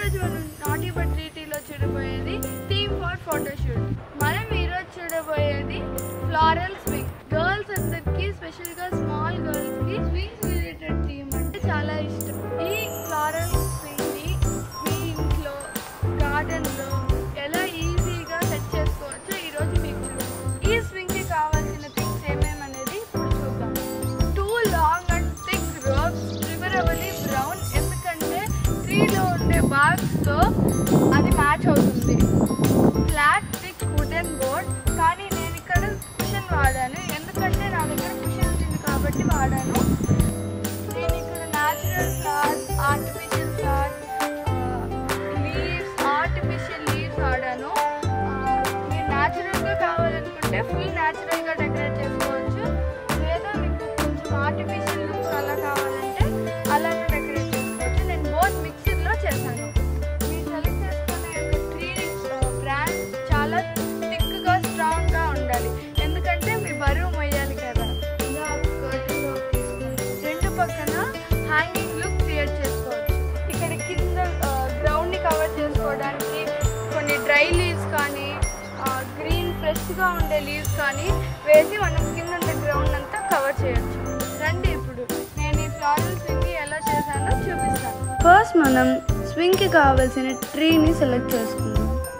ఈరోజు మనం naughty but టీలో చూడబోయేది థీమ్ ఫర్ ఫోటోషూట్ మనం ఈరోజు చూడబోయేది ఫ్లారల్ స్వింగ్ గర్ల్స్ అందరికి స్పెషల్ గా స్మాల్ గర్ల్స్ కి స్వింగ్స్ రిలేటెడ్ థీమ్ అంటే చాలా ఇష్టం ఈ ఫ్లారల్ స్వింగ్ ని మీ ఇంట్లో గార్డెన్ లో ఎలా ఈజీగా సెట్ చేసుకోవచ్చో ఈ రోజు మీకు చూపిస్తాం ఈ స్వింగ్ కి కావాల్సిన థింగ్స్ ఏమేమనేది ఇప్పుడు చూద్దాం two long and thick ropes preferably brown ఎందుకంటే ట్రీలో ఉండే బాగ్స్ తో అది మ్యాచ్ అవుతుంది ఫ్లాట్ థిక్ వుడెన్ బోర్డ్ కానీ నేను ఇక్కడ కుషన్ వాడాను ఎందుకంటే నా దగ్గర కుషన్ ఉంది కాబట్టి వాడాను నేను ఇక్కడ natural flowers artificial flowers leaves artificial leaves వాడాను ఆ, మీరు న్యాచురల్గా కావాలనుకుంటే ఫుల్ న్యాచురల్గా డెకరేట్ చేసుకోవచ్చు లేదా మీకు కొంచెం ఆర్టిఫిషియల్ లుక్స్ అలా కావాలంటే అలా డెకరేట్ చేసుకోవచ్చు నేను బోత్ మిక్సీలో చేశాను మీరు సెలెక్ట్ చేసుకునే ట్రీ బ్రాండ్ చాలా థిక్గా స్ట్రాంగ్గా ఉండాలి ఎందుకంటే మీ బరువు మొయ్యాలి కదా ఇలా curtain rope తీసుకొని రెండు పక్కన హ్యాంగింగ్ లుక్ క్రియేట్ చేసుకోవచ్చు ఇక్కడ కింద గ్రౌండ్ని కవర్ చేసుకోవడానికి కొన్ని డ్రై లీవ్స్ కానీ గ్రీన్ ఫ్రెష్గా ఉండే లీవ్స్ కానీ వేసి మనం కింద ఉన్న గ్రౌండ్ అంతా కవర్ చేయొచ్చు రండి ఇప్పుడు నేను ఈ ఫ్లారల్ స్వింగ్ ఎలా చేశానో చూపిస్తాను ఫస్ట్ మనం స్వింగ్కి కావాల్సిన ట్రీని సెలెక్ట్ చేసుకుందాం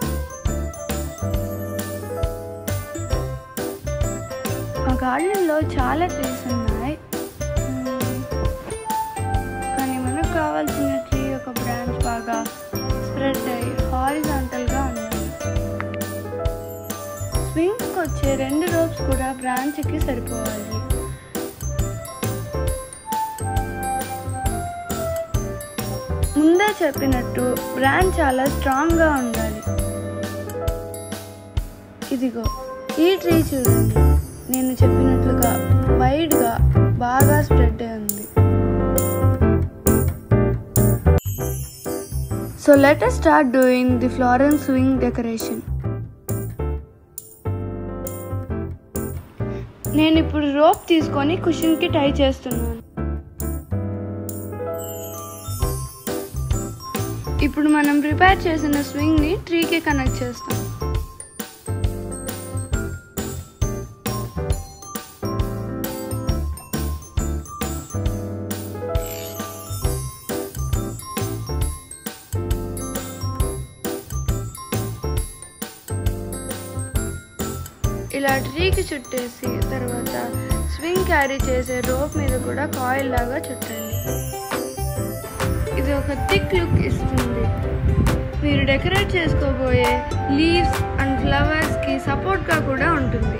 మా గార్డెన్లో చాలా ట్రీస్ ఉన్నాయి మ్మ్. కానీ మనకు కావాల్సిన ట్రీ ఒక బ్రాంచ్ బాగా స్ప్రెడ్ అయ్యి హారిజాంటల్గా ఉండాలి స్వింగ్కి వచ్చే రెండు రోప్స్ కూడా బ్రాంచ్కి సరిపోవాలి ముందే చెప్పినట్టు బ్రాంచ్ చాలా స్ట్రాంగ్గా ఉండాలి ఇదిగో ఈ ట్రీ చూడండి నేను చెప్పినట్లుగా వైడ్గా బాగా స్ప్రెడ్ అయి ఉంది so let us start doing the floral swing decoration నేను ఇప్పుడు రోప్ తీసుకొని కుషన్కి టై చేస్తున్నాను ఇప్పుడు మనం ప్రిపేర్ చేసిన స్వింగ్ని ట్రీకి కనెక్ట్ చేస్తాం ఇలా ట్రీకి చుట్టేసి తర్వాత స్వింగ్ క్యారీ చేసే రోప్ మీద కూడా కాయిల్ లాగా చుట్టండి ఇది ఒక థిక్ లుక్ ఇస్తుంది మీరు డెకరేట్ చేసుకోబోయే లీవ్స్ అండ్ ఫ్లవర్స్కి సపోర్ట్గా కూడా ఉంటుంది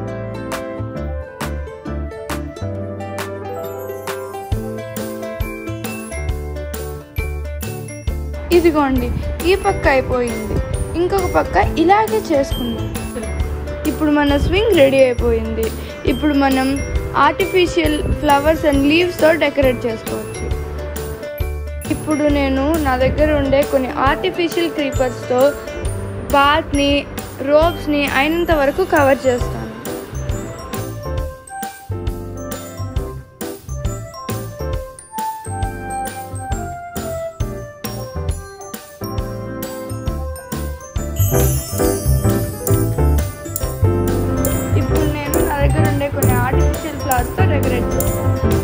ఇదిగోండి ఈ పక్క అయిపోయింది ఇంకొక పక్క ఇలాగే చేసుకుందాం ఇప్పుడు మన స్వింగ్ రెడీ అయిపోయింది ఇప్పుడు మనం ఆర్టిఫిషియల్ ఫ్లవర్స్ అండ్ లీవ్స్తో డెకరేట్ చేసుకోవచ్చు ఇప్పుడు నేను నా దగ్గర ఉండే కొన్ని ఆర్టిఫిషియల్ క్రీపర్స్తో బాత్ని రోప్స్ని అయినంత వరకు కవర్ చేస్తాను ఇప్పుడు నేను నా దగ్గర ఉండే కొన్ని ఆర్టిఫిషియల్ ఫ్లవర్స్తో డెకరేట్ చేస్తాను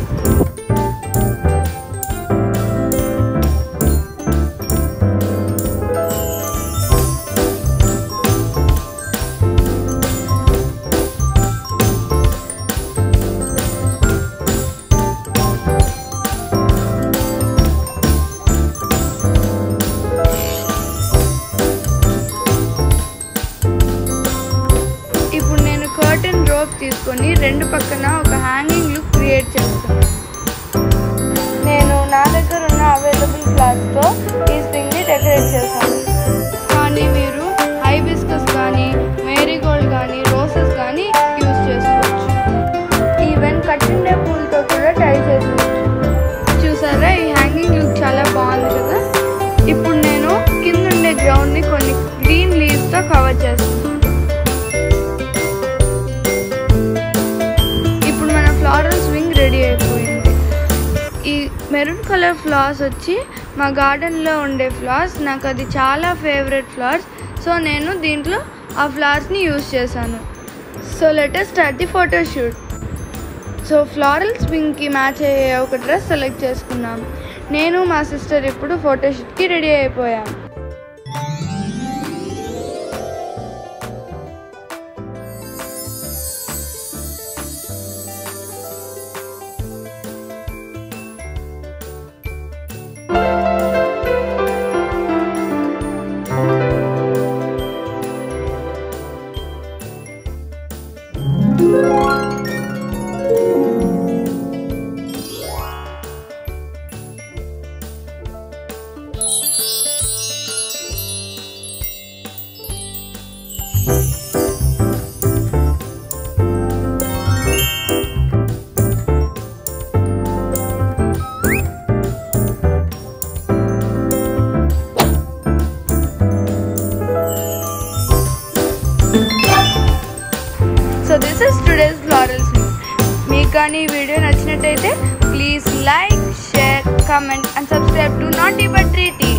ఇప్పుడు నేను కర్టెన్ రోప్ తీసుకొని రెండు పక్కన ఒక హ్యాంగింగ్ లుక్ క్రియేట్ చేస్తాను నేను నా దగ్గర ఉన్న అవైలబుల్ ఫ్లవర్స్తో ఈ స్ప్రింగ్ని డెకరేట్ చేశాను కానీ మీరు హైబిస్కస్ కానీ మేరీగోల్డ్ కానీ రోసెస్ కానీ యూజ్ చేసుకోవచ్చు ఈవెన్ కట్టిండే పూలతో కూడా ట్రై చేసుకోవచ్చు చూసారా ఈ హ్యాంగింగ్ లుక్ చాలా బాగుంది కదా ఇప్పుడు నేను కింద ఉండే గ్రౌండ్ని కొన్ని గ్రీన్ లీవ్స్తో కవర్ చేస్తాను ఇప్పుడు మన ఫ్లారల్ స్వింగ్ రెడీ అయిపోయింది ఈ మెరూన్ కలర్ ఫ్లవర్స్ వచ్చి మా గార్డెన్లో ఉండే ఫ్లవర్స్ నాకు అది చాలా ఫేవరెట్ ఫ్లవర్స్ సో నేను దీంట్లో ఆ ఫ్లవర్స్ని యూస్ చేశాను so let's start the photo shoot so floral స్వింగ్కి మ్యాచ్ అయ్యే ఒక డ్రెస్ సెలెక్ట్ చేసుకున్నాం నేను మా సిస్టర్ ఇప్పుడు ఫోటోషూట్కి రెడీ అయిపోయాం so this is today's floral swing మీకు కానీ ఈ వీడియో నచ్చినట్టయితే please like share comment and subscribe to not but treaty